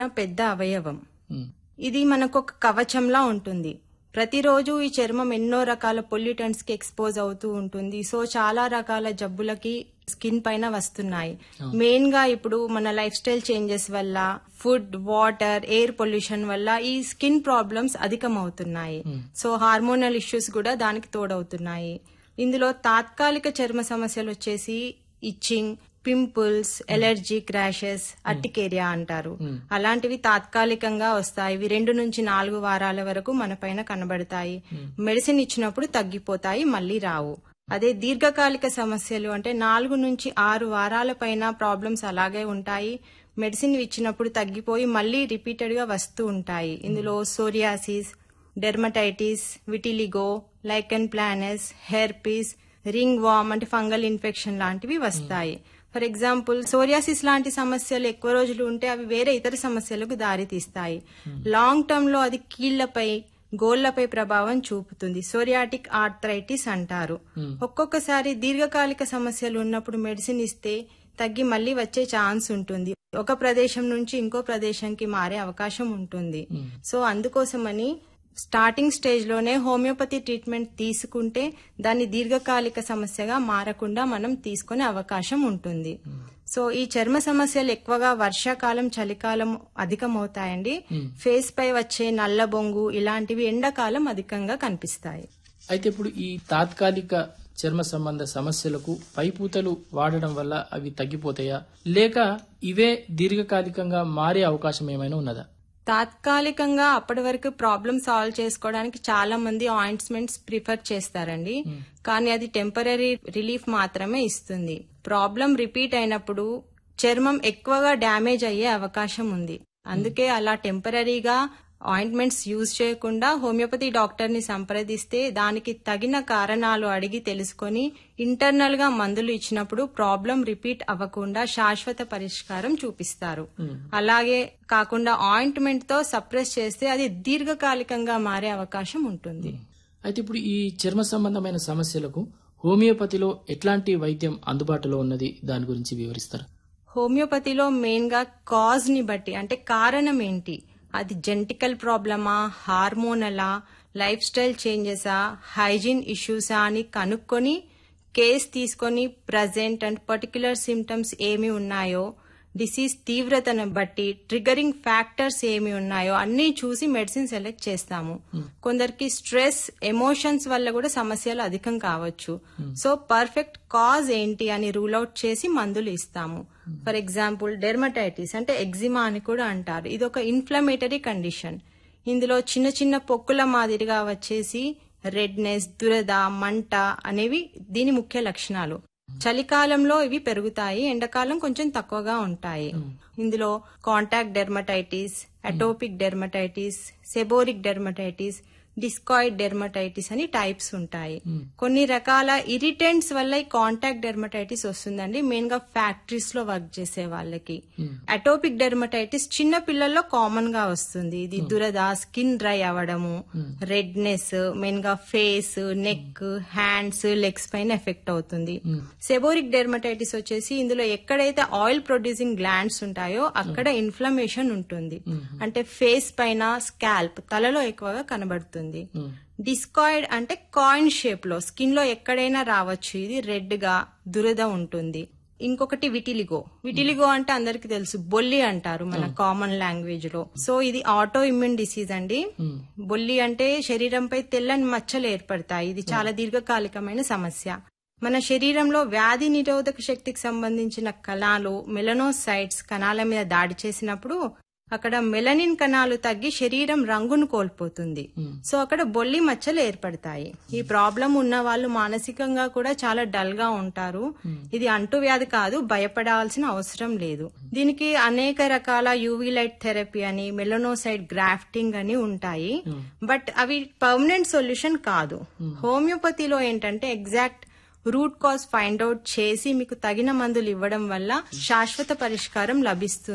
పెద్ద అవయవం ఉమ్, ఇది మనకు ఒక కవచంలా ఉంటుంది ప్రతిరోజు ఈ చర్మం ఎన్నో రకాల పొల్యూటెంట్స్ కి ఎక్స్పోజ్ అవుతూ ఉంటుంది సో చాలా రకాల జబ్బులకి స్కిన్ పైన వస్తున్నాయి మెయిన్ గా ఇప్పుడు మన లైఫ్ స్టైల్ చేంజెస్ వల్ల ఫుడ్ వాటర్ ఎయిర్ పొల్యూషన్ వల్ల ఈ స్కిన్ ప్రాబ్లమ్స్ అధికమవుతున్నాయి సో హార్మోనల్ ఇష్యూస్ కూడా దానికి తోడవుతున్నాయి ఇందులో తాత్కాలిక చర్మ సమస్యలు వచ్చేసి itching pimples allergic rashes urticaria అంటారు అలాంటివి తాత్కాలికంగా వస్తాయి ఇవి రెండు నుంచి నాలుగు వారాల వరకు మన పైన కనబడతాయి మెడిసిన్ ఇచ్చినప్పుడు తగ్గిపోతాయి మళ్ళీ రావు అదే దీర్ఘకాలిక సమస్యలు అంటే నాలుగు నుంచి ఆరు వారాల పైన ప్రాబ్లమ్స్ అలాగే ఉంటాయి మెడిసిన్ ఇచ్చినప్పుడు తగ్గిపోయి మళ్ళీ రిపీటెడ్ గా వస్తూ ఉంటాయి ఇందులో psoriasis dermatitis vitiligo lichen planus herpes ringworm అంటే ఫంగల్ ఇన్ఫెక్షన్ లాంటివి వస్తాయి ఫర్ ఎగ్జాంపుల్ సోరియాసిస్ లాంటి సమస్యలు ఎక్కువ రోజులు ఉంటే అవి వేరే ఇతర సమస్యలకు దారి తీస్తాయి లాంగ్ టర్మ్ లో అది కీళ్లపై గోళ్లపై ప్రభావం చూపుతుంది సోరియాటిక్ ఆర్థరైటిస్ అంటారు ఒక్కొక్కసారి దీర్ఘకాలిక సమస్యలు ఉన్నప్పుడు మెడిసిన్ ఇస్తే తగ్గి మళ్ళీ వచ్చే ఛాన్స్ ఉంటుంది ఒక ప్రదేశం నుంచి ఇంకో ప్రదేశంకి మారే అవకాశం ఉంటుంది సో అందుకోసమని స్టార్టింగ్ స్టేజ్ లోనే హోమియోపతి ట్రీట్మెంట్ తీసుకుంటే దాన్ని దీర్ఘకాలిక సమస్యగా మారకుండా మనం తీసుకునే అవకాశం ఉంటుంది సో ఈ చర్మ సమస్యలు ఎక్కువగా వర్షాకాలం చలికాలం అధికమవుతాయండి ఫేస్ పై వచ్చే నల్ల బొంగు ఇలాంటివి ఎండాకాలం అధికంగా కనిపిస్తాయి అయితే ఇప్పుడు ఈ తాత్కాలిక చర్మ సంబంధ సమస్యలకు పైపూతలు వాడడం వల్ల అవి తగ్గిపోతాయా లేక ఇవే దీర్ఘకాలికంగా మారే అవకాశం ఏమైనా ఉన్నదా తాత్కాలికంగా అప్పటి వరకు ప్రాబ్లమ్ సాల్వ్ చేసుకోవడానికి చాలా మంది ఆయింట్మెంట్స్ ప్రిఫర్ చేస్తారండి కానీ అది టెంపరీ రిలీఫ్ మాత్రమే ఇస్తుంది ప్రాబ్లం రిపీట్ అయినప్పుడు చర్మం ఎక్కువగా డ్యామేజ్ అయ్యే అవకాశం ఉంది అందుకే అలా టెంపరీగా ఆయింట్మెంట్స్ యూజ్ చేయకుండా హోమియోపతి డాక్టర్ ని సంప్రదిస్తే దానికి తగిన కారణాలు అడిగి తెలుసుకొని ఇంటర్నల్ గా మందులు ఇచ్చినప్పుడు ప్రాబ్లం రిపీట్ అవ్వకుండా శాశ్వత పరిష్కారం చూపిస్తారు అలాగే కాకుండా ఆయింట్మెంట్ తో సప్రెస్ చేస్తే అది దీర్ఘకాలికంగా మారే అవకాశం ఉంటుంది అయితే ఇప్పుడు ఈ చర్మ సంబంధమైన సమస్యలకు హోమియోపతిలో ఎట్లాంటి వైద్యం అందుబాటులో ఉన్నది దాని గురించి వివరిస్తారా హోమియోపతిలో మెయిన్ గా కాజ్ ని బట్టి అంటే కారణం ఏంటి అది జెంటికల్ ప్రాబ్లమా హార్మోనలా లైఫ్ స్టైల్ చేంజెసా హైజీన్ ఇష్యూసా అని కనుక్కొని కేస్ తీసుకొని ప్రజెంట్ అండ్ పర్టికులర్ సిమ్టమ్స్ ఏమి ఉన్నాయో డిసీజ్ తీవ్రతను బట్టి ట్రిగరింగ్ ఫ్యాక్టర్స్ ఏమి ఉన్నాయో అన్ని చూసి మెడిసిన్ సెలెక్ట్ చేస్తాము కొందరికి స్ట్రెస్ ఎమోషన్స్ వల్ల కూడా సమస్యలు అధికం కావచ్చు సో పర్ఫెక్ట్ కాజ్ ఏంటి అని రూల్ అవుట్ చేసి మందులు ఇస్తాము ఫర్ ఎగ్జాంపుల్ డెర్మటైటిస్ అంటే ఎగ్జిమా అని కూడా అంటారు ఇది ఒక ఇన్ఫ్లమేటరీ కండిషన్ ఇందులో చిన్న చిన్న పొక్కుల మాదిరిగా వచ్చేసి రెడ్నెస్ దురద మంట అనేవి దీని ముఖ్య లక్షణాలు చలికాలంలో ఇవి పెరుగుతాయి ఎండాకాలం కొంచెం తక్కువగా ఉంటాయి ఇందులో contact dermatitis atopic dermatitis seborrheic dermatitis discoid dermatitis అని టైప్స్ ఉంటాయి కొన్ని రకాల ఇరిటెంట్స్ వల్ల ఈ కాంటాక్ట్ డెర్మటైటిస్ వస్తుందండి మెయిన్ గా ఫ్యాక్టరీస్ లో వర్క్ చేసే వాళ్ళకి అటోపిక్ డెర్మటైటిస్ చిన్న పిల్లల్లో కామన్ గా వస్తుంది ఇది దురద స్కిన్ డ్రై అవ్వడము రెడ్నెస్ మెయిన్ గా ఫేస్ నెక్ హ్యాండ్స్ లెగ్స్ పైన ఎఫెక్ట్ అవుతుంది సెబోరిక్ డెర్మటైటిస్ వచ్చేసి ఇందులో ఎక్కడైతే ఆయిల్ ప్రొడ్యూసింగ్ గ్లాండ్స్ ఉంటాయో అక్కడ ఇన్ఫ్లమేషన్ ఉంటుంది అంటే ఫేస్ పైన స్కాల్ప్ తలలో ఎక్కువగా కనబడుతుంది డిస్కాయిడ్ అంటే కాయిన్ షేప్ లో స్కిన్ లో ఎక్కడైనా రావచ్చు ఇది రెడ్ గా దురద ఉంటుంది ఇంకొకటి విటిలిగో విటిలిగో అంటే అందరికి తెలుసు బొల్లి అంటారు మన కామన్ లాంగ్వేజ్ లో సో ఇది ఆటో ఇమ్యూన్ డిసీజ్ అండి బొల్లి అంటే శరీరంపై తెల్లని మచ్చలు ఏర్పడతాయి ఇది చాలా దీర్ఘకాలికమైన సమస్య మన శరీరంలో వ్యాధి నిరోధక శక్తికి సంబంధించిన కణాలు మెలనోసైట్స్ కణాల మీద దాడి చేసినప్పుడు అక్కడ మెలనిన్ కణాలు తగ్గి శరీరం రంగును కోల్పోతుంది సో అక్కడ బొల్లి మచ్చలు ఏర్పడతాయి ఈ ప్రాబ్లం ఉన్న వాళ్ళు మానసికంగా కూడా చాలా డల్ గా ఉంటారు ఇది అంటువ్యాధి కాదు భయపడాల్సిన అవసరం లేదు దీనికి అనేక రకాల యూవీ లైట్ థెరపీ అని మెలనోసైడ్ గ్రాఫ్టింగ్ అని ఉంటాయి బట్ అవి పర్మనెంట్ సొల్యూషన్ కాదు హోమియోపతిలో ఏంటంటే exact root cause find out చేసి మీకు తగిన మందులు ఇవ్వడం వల్ల శాశ్వత పరిష్కారం లభిస్తుంది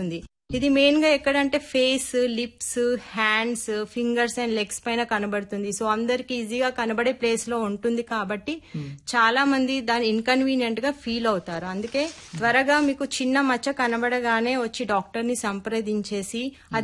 ఇది మెయిన్ గా ఎక్కడంటే face lips hands fingers and legs పైన కనబడుతుంది సో అందరికి ఈజీగా కనబడే ప్లేస్ లో ఉంటుంది కాబట్టి చాలా మంది దాని ఇన్కన్వీనియంట్ గా ఫీల్ అవుతారు అందుకే త్వరగా మీకు చిన్న మచ్చ కనబడగానే వచ్చి డాక్టర్ ని సంప్రదించేసి అది